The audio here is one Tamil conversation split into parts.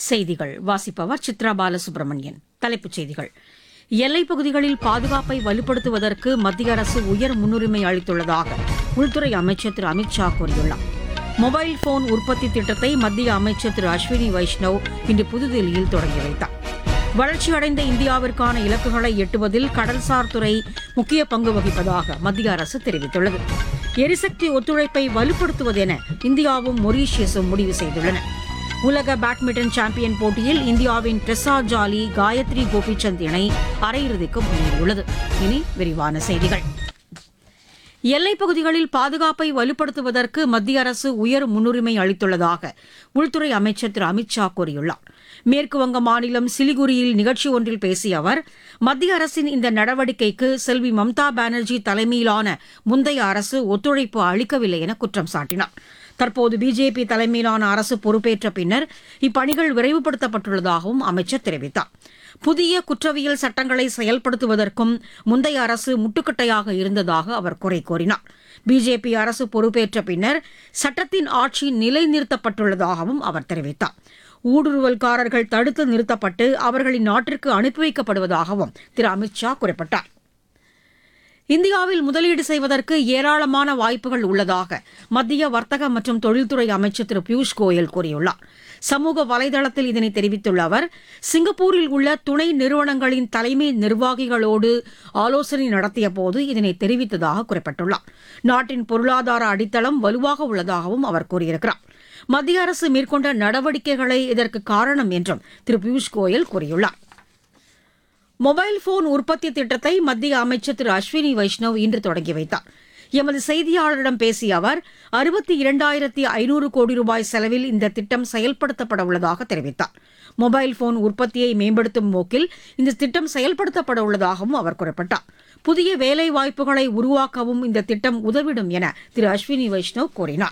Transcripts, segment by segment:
செய்திகள் வாசிப்பவர் சித்ரா பாலசுப்ரமணியன் தலைப்புச் செய்திகள் எல்லைப் பகுதிகளில் பாதுகாப்பை வலுப்படுத்துவதற்கு மத்திய அரசு உயர் முன்னுரிமை அளித்துள்ளதாக உள்துறை அமைச்சர் திரு அமித் ஷா கூறியுள்ளார் மொபைல் போன் உற்பத்தி திட்டத்தை மத்திய அமைச்சர் திரு அஸ்வினி வைஷ்ணவ் இன்று புதுதில்லியில் தொடங்கி வைத்தார் வளர்ச்சியடைந்த இந்தியாவிற்கான இலக்குகளை எட்டுவதில் கடல்சார் துறை முக்கிய பங்கு வகிப்பதாக மத்திய அரசு தெரிவித்துள்ளது எரிசக்தி ஒத்துழைப்பை வலுப்படுத்துவதென இந்தியாவும் மொரீஷியஸும் முடிவு செய்துள்ளன உலக பேட்மிண்டன் சாம்பியன் போட்டியில் இந்தியாவின் ட்ரெஸா ஜாலி காயத்ரி கோபிச்சந்த் இணை அரையிறுதிக்கு முன்னேறியுள்ளது இனி விரிவான செய்திகள் எல்லைப் பகுதிகளில் பாதுகாப்பை வலுப்படுத்துவதற்கு மத்திய அரசு உயர் முன்னுரிமை அளித்துள்ளதாக உள்துறை அமைச்சர் திரு அமித் ஷா கூறியுள்ளார் மேற்குவங்க மாநிலம் சிலிகுரியில் நிகழ்ச்சி ஒன்றில் பேசிய அவர் மத்திய அரசின் இந்த நடவடிக்கைக்கு செல்வி மம்தா பானர்ஜி தலைமையிலான முந்தைய அரசு ஒத்துழைப்பு அளிக்கவில்லை என குற்றம் சாட்டினார் தற்போது பிஜேபி தலைமையிலான அரசு பொறுப்பேற்ற பின்னர் இப்பணிகள் விரைவுபடுத்தப்பட்டுள்ளதாகவும் அமைச்சர் தெரிவித்தார் புதிய குற்றவியல் சட்டங்களை செயல்படுத்துவதற்கும் முந்தைய அரசு முட்டுக்கட்டையாக இருந்ததாக அவர் குறை கூறினார் பிஜேபி அரசு பொறுப்பேற்ற பின்னர் சட்டத்தின் ஆட்சி நிலைநிறுத்தப்பட்டுள்ளதாகவும் அவர் தெரிவித்தார் ஊடுருவல்காரர்கள் தடுத்து நிறுத்தப்பட்டு அவர்களின் நாட்டிற்கு அனுப்பி வைக்கப்படுவதாகவும் திரு அமித் ஷா குறிப்பிட்டார் இந்தியாவில் முதலீடு செய்வதற்கு ஏராளமான வாய்ப்புகள் உள்ளதாக மத்திய வர்த்தக மற்றும் தொழில்துறை அமைச்சர் திரு பியூஷ் கோயல் கூறியுள்ளார் சமூக வலைதளத்தில் இதனை தெரிவித்துள்ள அவர் சிங்கப்பூரில் உள்ள துணை நிறுவனங்களின் தலைமை நிர்வாகிகளோடு ஆலோசனை நடத்திய போது இதனை தெரிவித்ததாக குறிப்பிட்டுள்ளார் நாட்டின் பொருளாதார அடித்தளம் வலுவாக உள்ளதாகவும் அவர் கூறியிருக்கிறார் மத்திய அரசு மேற்கொண்ட நடவடிக்கைகளே இதற்கு காரணம் என்றும் திரு பியூஷ் கோயல் கூறியுள்ளார் மொபைல் போன் உற்பத்தி திட்டத்தை மத்திய அமைச்சர் திரு அஸ்வினி வைஷ்ணவ் இன்று தொடங்கி வைத்தார் எமது செய்தியாளரிடம் பேசிய அவர் அறுபத்தி இரண்டாயிரத்தி ஐநூறு கோடி ரூபாய் செலவில் இந்த திட்டம் செயல்படுத்தப்பட உள்ளதாக தெரிவித்தார் மொபைல் போன் உற்பத்தியை மேம்படுத்தும் நோக்கில் இந்த திட்டம் செயல்படுத்தப்பட உள்ளதாகவும் அவர் குறிப்பிட்டார் புதிய வேலை வாய்ப்புகளை உருவாக்கவும் இந்த திட்டம் உதவிடும் என திரு அஸ்வினி வைஷ்ணவ் கூறினார்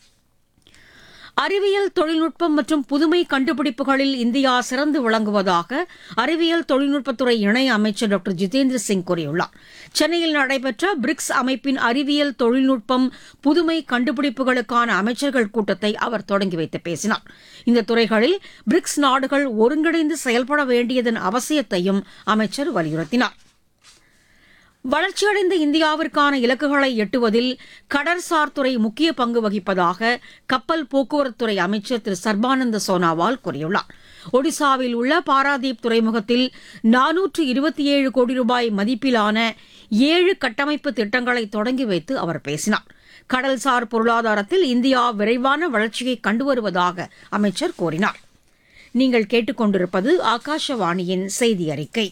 அறிவியல் தொழில்நுட்பம் மற்றும் புதுமை கண்டுபிடிப்புகளில் இந்தியா சிறந்து விளங்குவதாக அறிவியல் தொழில்நுட்பத்துறை இணை அமைச்சர் டாக்டர் ஜிதேந்திர சிங் கூறியுள்ளார் சென்னையில் நடைபெற்ற பிரிக்ஸ் அமைப்பின் அறிவியல் தொழில்நுட்பம் புதுமை கண்டுபிடிப்புகளுக்கான அமைச்சர்கள் கூட்டத்தை அவர் தொடங்கி வைத்து பேசினார் இந்த துறைகளில் பிரிக்ஸ் நாடுகள் ஒருங்கிணைந்து செயல்பட வேண்டியதன் அவசியத்தையும் அமைச்சர் வலியுறுத்தினார் வளர்ச்சியடைந்த இந்தியாவிற்கான இலக்குகளை எட்டுவதில் கடற்சார் துறை முக்கிய பங்கு வகிப்பதாக கப்பல் போக்குவரத்துறை அமைச்சர் திரு சர்பானந்த சோனாவால் கூறியுள்ளார் ஒடிசாவில் உள்ள பாராதீப் துறைமுகத்தில் நானூற்று இருபத்தி ஏழு கோடி ரூபாய் மதிப்பிலான ஏழு கட்டமைப்பு திட்டங்களை தொடங்கி வைத்து அவர் பேசினார் கடல்சார் பொருளாதாரத்தில் இந்தியா விரைவான வளர்ச்சியை கண்டு வருவதாக அமைச்சர் கூறினார் நீங்கள் கேட்டுக்கொண்டிருப்பது ஆகாஷவாணியின் செய்தி அறிக்கை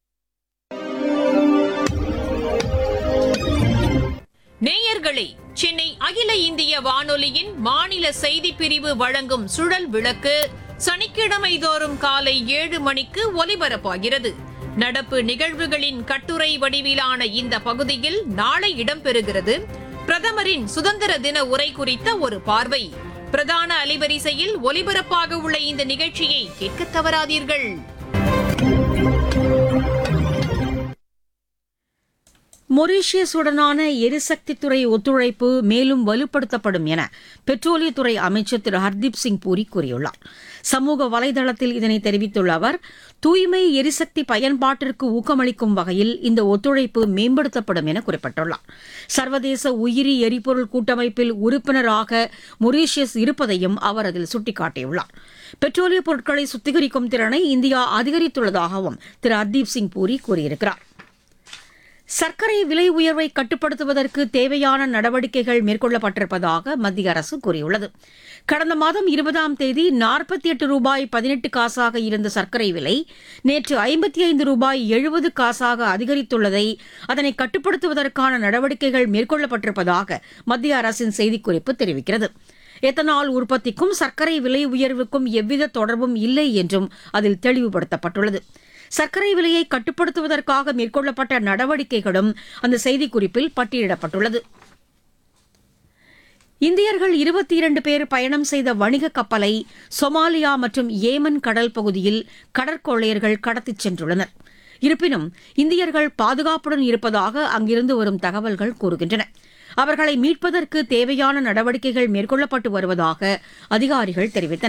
நேயர்களே சென்னை அகில இந்திய வானொலியின் மாநில செய்திப் பிரிவு வழங்கும் சுழல் விளக்கு சனிக்கிழமை தோறும் காலை ஏழு மணிக்கு ஒலிபரப்பாகிறது நடப்பு நிகழ்வுகளின் கட்டுரை வடிவிலான இந்த பகுதியில் நாளை இடம்பெறுகிறது பிரதமரின் சுதந்திர தின உரை குறித்த ஒரு பார்வை பிரதான அலைவரிசையில் ஒலிபரப்பாக உள்ள இந்த நிகழ்ச்சியை கேட்க தவறாதீர்கள் மொரீஷியஸுடனான எரிசக்தித்துறை ஒத்துழைப்பு மேலும் வலுப்படுத்தப்படும் என பெட்ரோலியத்துறை அமைச்சர் திரு ஹர்தீப் சிங் பூரி கூறியுள்ளார் சமூக வலைதளத்தில் இதனை தெரிவித்துள்ள அவர் தூய்மை எரிசக்தி பயன்பாட்டிற்கு ஊக்கமளிக்கும் வகையில் இந்த ஒத்துழைப்பு மேம்படுத்தப்படும் என குறிப்பிட்டுள்ளார் சர்வதேச உயிரி எரிபொருள் கூட்டமைப்பில் உறுப்பினராக மொரீஷியஸ் இருப்பதையும் அவர் அதில் சுட்டிக்காட்டியுள்ளார் பெட்ரோலிய பொருட்களை சுத்திகரிக்கும் திறனை இந்தியா அதிகரித்துள்ளதாகவும் திரு ஹர்தீப் சிங் பூரி கூறியிருக்கிறார் சர்க்கரை விலை உயர்வை கட்டுப்படுத்துவதற்கு தேவையான நடவடிக்கைகள் மேற்கொள்ளப்பட்டிருப்பதாக மத்திய அரசு கூறியுள்ளது கடந்த மாதம் இருபதாம் தேதி நாற்பத்தி எட்டு ரூபாய் பதினெட்டு காசாக இருந்த சர்க்கரை விலை நேற்று ஐம்பத்தி ஐந்து ரூபாய் எழுபது காசாக அதிகரித்துள்ளதை அதனை கட்டுப்படுத்துவதற்கான நடவடிக்கைகள் மேற்கொள்ளப்பட்டிருப்பதாக மத்திய அரசின் செய்திக்குறிப்பு தெரிவிக்கிறது எத்தனால் உற்பத்திக்கும் சர்க்கரை விலை உயர்வுக்கும் எவ்வித தொடர்பும் இல்லை என்றும் அதில் தெளிவுபடுத்தப்பட்டுள்ளது சர்க்கரை விலையை கட்டுப்படுத்துவதற்காக மேற்கொள்ளப்பட்ட நடவடிக்கைகளும் அந்த செய்திக்குறிப்பில் பட்டியலிடப்பட்டுள்ளது இந்தியர்கள் இருபத்தி இரண்டு பேர் பயணம் செய்த வணிக கப்பலை சொமாலியா மற்றும் ஏமன் கடல் பகுதியில் கடற்கொள்ளையர்கள் கடத்திச் சென்றுள்ளனர் இருப்பினும் இந்தியர்கள் பாதுகாப்புடன் இருப்பதாக அங்கிருந்து வரும் தகவல்கள் கூறுகின்றன அவர்களை மீட்பதற்கு தேவையான நடவடிக்கைகள் மேற்கொள்ளப்பட்டு வருவதாக அதிகாரிகள் தெரிவித்தனர்